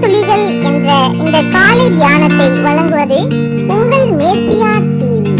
துளிகள் என்ற இந்த காலை தியானத்தை வழங்குவது உங்கள் மேசியா டிவி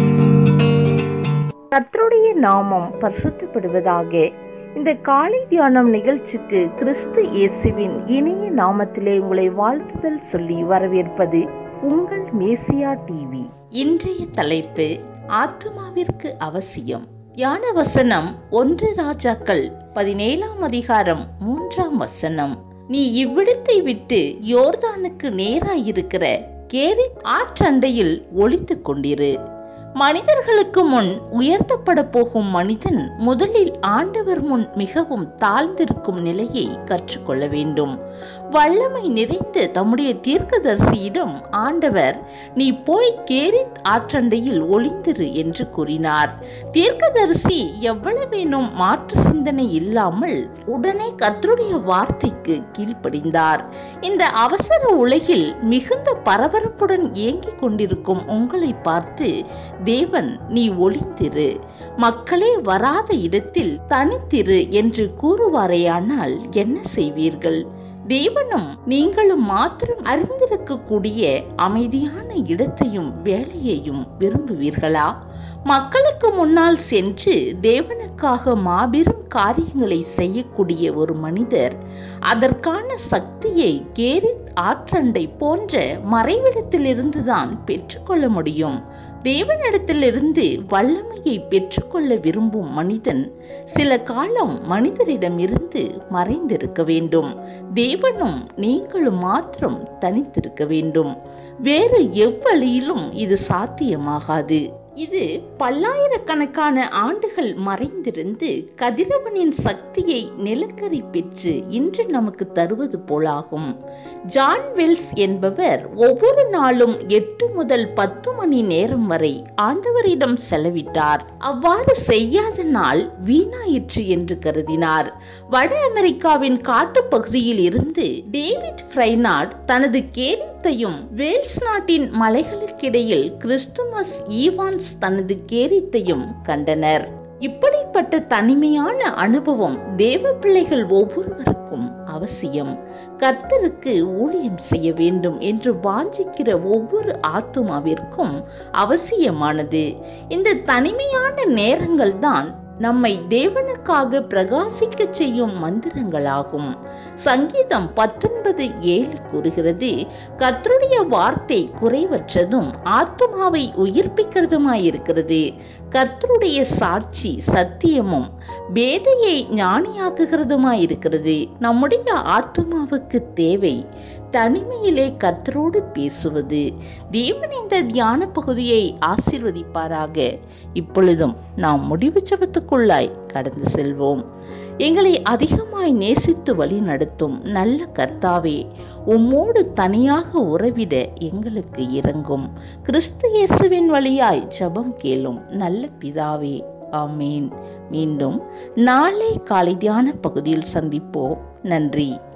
கர்த்தருடைய நாமம் பரிசுத்தப்படுவதாக இந்த காலை தியானம் நிகழ்ச்சிக்கு கிறிஸ்து இயேசுவின் இனிய நாமத்திலே உங்களை வாழ்த்துதல் சொல்லி வரவேற்பது உங்கள் மேசியா டிவி இன்றைய தலைப்பு ஆத்துமாவிற்கு அவசியம் யான வசனம் ஒன்று ராஜாக்கள் பதினேழாம் அதிகாரம் மூன்றாம் வசனம் நீ இவ்விடத்தை விட்டு யோர்தானுக்கு நேராயிருக்கிற கேரி ஆற்றண்டையில் ஒளித்துக் கொண்டிரு மனிதர்களுக்கு முன் உயர்த்தப்பட போகும் மனிதன் முதலில் ஆண்டவர் முன் மிகவும் தாழ்ந்திருக்கும் நிலையை கற்றுக்கொள்ள வேண்டும் வல்லமை நிறைந்த தம்முடைய தீர்க்கதரிசியிடம் ஆண்டவர் நீ போய் கேரித் ஆற்றண்டையில் ஒளிந்திரு என்று கூறினார் தீர்க்கதரிசி எவ்வளவேனும் மாற்று சிந்தனை இல்லாமல் உடனே கர்த்தருடைய வார்த்தைக்கு கீழ்ப்படிந்தார் இந்த அவசர உலகில் மிகுந்த பரபரப்புடன் இயங்கிக் கொண்டிருக்கும் உங்களை பார்த்து தேவன் நீ ஒளிந்திரு மக்களே வராத இடத்தில் தனித்திரு என்று கூறுவாரேயானால் என்ன செய்வீர்கள் தேவனும் நீங்களும் மாத்திரம் அறிந்திருக்கக்கூடிய அமைதியான இடத்தையும் வேலையையும் விரும்புவீர்களா மக்களுக்கு முன்னால் சென்று தேவனுக்காக மாபெரும் காரியங்களை செய்யக்கூடிய ஒரு மனிதர் அதற்கான சக்தியை கேரித் ஆற்றண்டை போன்ற மறைவிடத்திலிருந்துதான் பெற்றுக்கொள்ள முடியும் தேவனிடத்திலிருந்து வல்லமையை பெற்றுக்கொள்ள விரும்பும் மனிதன் சில காலம் மனிதரிடமிருந்து மறைந்திருக்க வேண்டும் தேவனும் நீங்களும் மாத்திரம் தனித்திருக்க வேண்டும் வேறு எவ்வழியிலும் இது சாத்தியமாகாது இது பல்லாயிரக்கணக்கான ஆண்டுகள் மறைந்திருந்து கதிரவனின் சக்தியை நிலக்கரி பெற்று இன்று நமக்கு தருவது போலாகும் ஜான் வெல்ஸ் என்பவர் ஒவ்வொரு நாளும் எட்டு முதல் பத்து மணி நேரம் வரை ஆண்டவரிடம் செலவிட்டார் அவ்வாறு செய்யாத நாள் வீணாயிற்று என்று கருதினார் வட அமெரிக்காவின் காட்டுப்பகுதியில் இருந்து டேவிட் ஃப்ரைனாட் தனது கேரித்தையும் வேல்ஸ் நாட்டின் மலைகளுக்கிடையில் கிறிஸ்துமஸ் ஈவான்ஸ் தனது கேரித்தையும் கண்டனர் இப்படிப்பட்ட தனிமையான அனுபவம் தேவ பிள்ளைகள் ஒவ்வொருவருக்கும் அவசியம் கர்த்தருக்கு ஊழியம் செய்ய வேண்டும் என்று வாஞ்சிக்கிற ஒவ்வொரு ஆத்துமாவிற்கும் அவசியமானது இந்த தனிமையான நேரங்கள் தான் நம்மை தேவனுக்காக பிரகாசிக்க செய்யும் மந்திரங்களாகும் சங்கீதம் பத்தொன்பது ஏழு கூறுகிறது கர்த்தருடைய வார்த்தை குறைவற்றதும் ஆத்துமாவை உயிர்ப்பிக்கிறதுமாயிருக்கிறது கர்த்தருடைய சாட்சி சத்தியமும் வேதையை ஞானியாக்குகிறதுமாயிருக்கிறது நம்முடைய ஆத்துமாவுக்கு தேவை தனிமையிலே கர்த்தரோடு பேசுவது தேவன் இந்த தியான பகுதியை ஆசீர்வதிப்பாராக இப்பொழுதும் நாம் முடிவு ஜபத்துக்குள்ளாய் கடந்து செல்வோம் எங்களை அதிகமாய் நேசித்து வழி நடத்தும் நல்ல கர்த்தாவே உம்மோடு தனியாக உறவிட எங்களுக்கு இறங்கும் கிறிஸ்து இயேசுவின் வழியாய் ஜபம் கேளும் நல்ல பிதாவே ஆமீன் மீண்டும் நாளை காலை தியான பகுதியில் சந்திப்போம் நன்றி